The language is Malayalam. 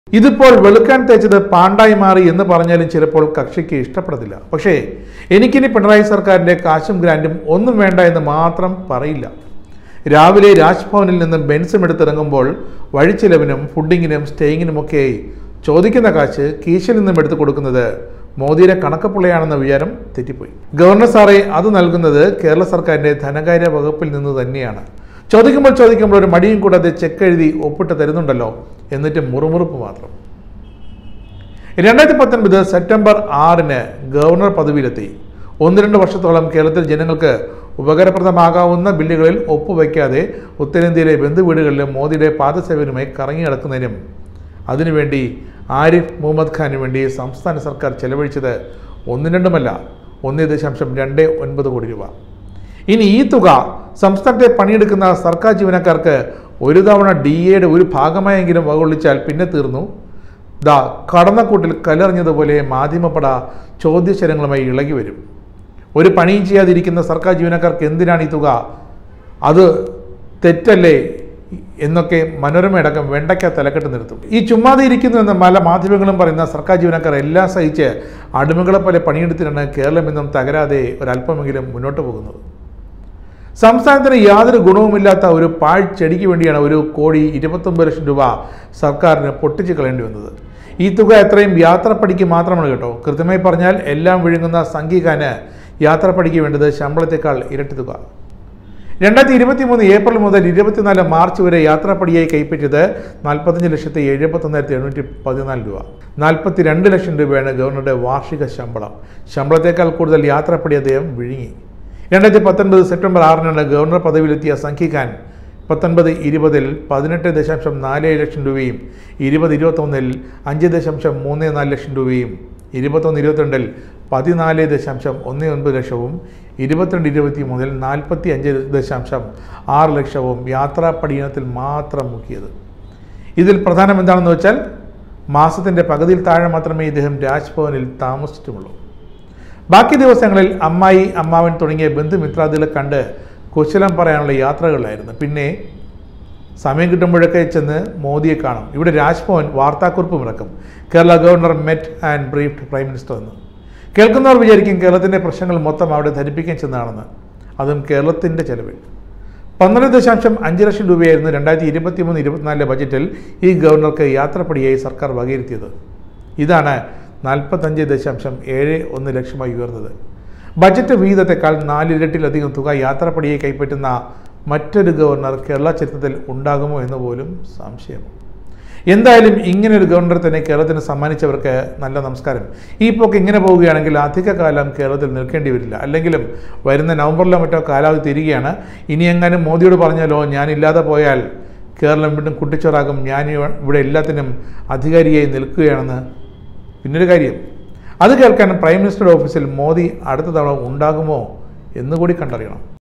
ഇതിപ്പോൾ വെളുക്കാൻ തേച്ചത് പാണ്ടായി മാറി എന്ന് പറഞ്ഞാലും ചിലപ്പോൾ കക്ഷിക്ക് ഇഷ്ടപ്പെടത്തില്ല പക്ഷേ എനിക്കിനി പിണറായി സർക്കാരിൻ്റെ കാശും ഗ്രാൻറ്റും ഒന്നും വേണ്ട എന്ന് മാത്രം പറയില്ല രാവിലെ രാജ്ഭവനിൽ നിന്ന് ബെൻസും എടുത്തിറങ്ങുമ്പോൾ വഴിച്ചിലവിനും ഫുഡിങ്ങിനും സ്റ്റേയിങ്ങിനുമൊക്കെയായി ചോദിക്കുന്ന കാശ് കീശിൽ നിന്നും എടുത്തു കൊടുക്കുന്നത് മോദിയുടെ കണക്കപ്പുള്ളയാണെന്ന വിചാരം തെറ്റിപ്പോയി ഗവർണർ സാറേ അത് നൽകുന്നത് കേരള സർക്കാരിൻ്റെ ധനകാര്യ വകുപ്പിൽ നിന്ന് തന്നെയാണ് ചോദിക്കുമ്പോൾ ചോദിക്കുമ്പോൾ ഒരു മടിയും കൂടാതെ ചെക്ക് എഴുതി ഒപ്പിട്ട് തരുന്നുണ്ടല്ലോ എന്നിട്ട് മുറുമുറുപ്പ് മാത്രം രണ്ടായിരത്തി പത്തൊൻപത് സെപ്റ്റംബർ ആറിന് ഗവർണർ പദവിയിലെത്തി ഒന്ന് രണ്ട് വർഷത്തോളം കേരളത്തിൽ ജനങ്ങൾക്ക് ഉപകാരപ്രദമാകാവുന്ന ബില്ലുകളിൽ ഒപ്പുവയ്ക്കാതെ ഉത്തരേന്ത്യയിലെ ബന്ധുവീടുകളിലും മോദിയുടെ പാദസേവനുമായി കറങ്ങി നടക്കുന്നതിനും അതിനുവേണ്ടി ആരിഫ് മുഹമ്മദ് ഖാന് വേണ്ടി സംസ്ഥാന സർക്കാർ ചെലവഴിച്ചത് ഒന്നും രണ്ടുമല്ല ഒന്ന് ദശാംശം രണ്ട് ഒൻപത് കോടി രൂപ ഇനി ഈ തുക സംസ്ഥാനത്തെ പണിയെടുക്കുന്ന സർക്കാർ ജീവനക്കാർക്ക് ഒരു തവണ ഡി എയുടെ ഒരു ഭാഗമായെങ്കിലും വകകൊള്ളിച്ചാൽ പിന്നെ തീർന്നു ദാ കടന്നക്കൂട്ടിൽ കല്ലെറിഞ്ഞതുപോലെ മാധ്യമപ്പട ചോദ്യശരങ്ങളുമായി ഇളകി വരും ഒരു പണിയും ചെയ്യാതിരിക്കുന്ന സർക്കാർ ജീവനക്കാർക്ക് എന്തിനാണ് ഈ തുക അത് തെറ്റല്ലേ എന്നൊക്കെ മനോരമയടക്കം വെണ്ടയ്ക്ക തലക്കെട്ട് നിർത്തും ഈ ചുമ്മാതെ ഇരിക്കുന്നു എന്ന് പല മാധ്യമങ്ങളും പറയുന്ന സർക്കാർ ജീവനക്കാർ എല്ലാം സഹിച്ച് അടിമകളെ പോലെ പണിയെടുത്തിട്ടാണ് കേരളം എന്നും തകരാതെ ഒരല്പമെങ്കിലും മുന്നോട്ട് പോകുന്നത് സംസ്ഥാനത്തിന് യാതൊരു ഗുണവുമില്ലാത്ത ഒരു പാഴ്ചെടിക്ക് വേണ്ടിയാണ് ഒരു കോടി ഇരുപത്തൊമ്പത് ലക്ഷം രൂപ സർക്കാരിന് പൊട്ടിച്ച് കളയേണ്ടി വന്നത് ഈ തുക എത്രയും യാത്രപ്പടിക്ക് മാത്രമാണ് കേട്ടോ കൃത്യമായി പറഞ്ഞാൽ എല്ലാം വിഴുങ്ങുന്ന സംഘികാന് യാത്രപ്പടിക്ക് വേണ്ടത് ശമ്പളത്തേക്കാൾ ഇരട്ടി തുക രണ്ടായിരത്തി ഇരുപത്തി മൂന്ന് ഏപ്രിൽ മുതൽ ഇരുപത്തിനാല് മാർച്ച് വരെ യാത്രാപ്പടിയായി കൈപ്പറ്റിയത് നാൽപ്പത്തഞ്ച് ലക്ഷത്തി എഴുപത്തൊന്നായിരത്തി എണ്ണൂറ്റി പതിനാല് രൂപ നാൽപ്പത്തി രണ്ട് ലക്ഷം രൂപയാണ് ഗവർണറുടെ വാർഷിക ശമ്പളം ശമ്പളത്തേക്കാൾ കൂടുതൽ യാത്രാപ്പടി അദ്ദേഹം വിഴുങ്ങി രണ്ടായിരത്തി പത്തൊൻപത് സെപ്റ്റംബർ ആറിനാണ് ഗവർണർ പദവിയിലെത്തിയ സംഖ്യിക്കാൻ പത്തൊൻപത് ഇരുപതിൽ പതിനെട്ട് ദശാംശം നാല് ഏഴ് ലക്ഷം രൂപയും ഇരുപത് ഇരുപത്തൊന്നിൽ അഞ്ച് ദശാംശം മൂന്ന് നാല് ലക്ഷം രൂപയും ഇരുപത്തൊന്ന് ഇരുപത്തിരണ്ടിൽ പതിനാല് ദശാംശം ഒന്ന് ഒൻപത് ലക്ഷവും ഇരുപത്തിരണ്ട് ഇരുപത്തി മൂന്നിൽ നാൽപ്പത്തി അഞ്ച് ദശാംശം ആറ് ലക്ഷവും യാത്രാ പടിയനത്തിൽ മാത്രം മുക്കിയത് ഇതിൽ പ്രധാനം എന്താണെന്ന് വെച്ചാൽ മാസത്തിൻ്റെ പകുതിയിൽ താഴെ മാത്രമേ ഇദ്ദേഹം രാജ്ഭവനിൽ താമസിച്ചിട്ടുമുള്ളൂ ബാക്കി ദിവസങ്ങളിൽ അമ്മായി അമ്മാവൻ തുടങ്ങിയ ബന്ധുമിത്രാദികളെ കണ്ട് കുശലം പറയാനുള്ള യാത്രകളിലായിരുന്നു പിന്നെ സമയം കിട്ടുമ്പോഴൊക്കെ ചെന്ന് മോദിയെ കാണും ഇവിടെ രാജ്ഭവൻ വാർത്താക്കുറിപ്പും ഇറക്കും Kerala governor met and briefed prime minister എന്ന് കേൾക്കുന്നവർ വിചാരിക്കും കേരളത്തിൻ്റെ പ്രശ്നങ്ങൾ മൊത്തം അവിടെ ധരിപ്പിക്കാൻ ചെന്നതാണെന്ന് അതും കേരളത്തിൻ്റെ ചെലവിൽ പന്ത്രണ്ട് ദശാംശം അഞ്ച് ലക്ഷം രൂപയായിരുന്നു രണ്ടായിരത്തി ഇരുപത്തി മൂന്ന് ഇരുപത്തിനാലിലെ ബജറ്റിൽ ഈ ഗവർണർക്ക് യാത്രപ്പടിയായി സർക്കാർ വകയിരുത്തിയത് ഇതാണ് നാൽപ്പത്തഞ്ച് ദശാംശം ഏഴ് ഒന്ന് ലക്ഷമായി ഉയർന്നത് ബജറ്റ് വിഹിതത്തെക്കാൾ നാലിരട്ടിലധികം തുക യാത്രപ്പടിയെ കൈപ്പറ്റുന്ന മറ്റൊരു ഗവർണർ കേരള ചരിത്രത്തിൽ ഉണ്ടാകുമോ എന്ന് പോലും സംശയം എന്തായാലും ഇങ്ങനെ ഒരു ഗവർണർ തന്നെ കേരളത്തിന് സമ്മാനിച്ചവർക്ക് നല്ല നമസ്കാരം ഈ പോക്ക് ഇങ്ങനെ പോവുകയാണെങ്കിൽ അധികകാലം കേരളത്തിൽ നിൽക്കേണ്ടി വരില്ല അല്ലെങ്കിലും വരുന്ന നവംബറിലോ മറ്റോ കാലാവധി തീരുകയാണ് ഇനി എങ്ങാനും മോദിയോട് പറഞ്ഞാലോ ഞാനില്ലാതെ പോയാൽ കേരളം വീണ്ടും കുട്ടിച്ചോറാകും ഞാൻ ഇവിടെ എല്ലാത്തിനും അധികാരിയായി നിൽക്കുകയാണെന്ന് പിന്നൊരു കാര്യം അത് കേൾക്കാൻ പ്രൈം മിനിസ്റ്ററുടെ ഓഫീസിൽ മോദി അടുത്ത തവണ ഉണ്ടാകുമോ എന്നുകൂടി കണ്ടറിയണം